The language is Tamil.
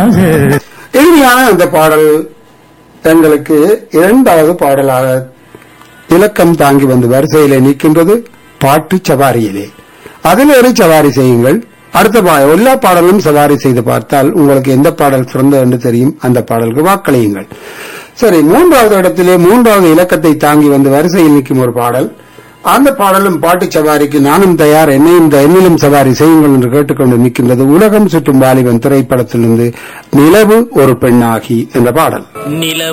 ஆக இறுதியான அந்த பாடல் எங்களுக்கு இரண்டாவது பாடலாக இலக்கம் தாங்கி வந்து வரிசையிலே நிற்கின்றது பாட்டு சவாரியிலே அதில் ஒரு சவாரி செய்யுங்கள் அடுத்த பா எல்லா பாடலும் சவாரி செய்து பார்த்தால் உங்களுக்கு எந்த பாடல் சிறந்தது என்று தெரியும் அந்த பாடலுக்கு வாக்களியுங்கள் சரி மூன்றாவது இடத்திலே மூன்றாவது இலக்கத்தை தாங்கி வந்து வரிசையில் நிற்கும் ஒரு பாடல் அந்த பாடலும் பாட்டு சவாரிக்கு நானும் தயார் என்னையும் த- என்னிலும் சவாரி செய்யுங்கள் என்று கேட்டுக்கொண்டு நிற்கின்றது உலகம் சுற்றும் வாலிபன் திரைப்படத்திலிருந்து நிலவு ஒரு பெண்ணாகி என்ற பாடல் நில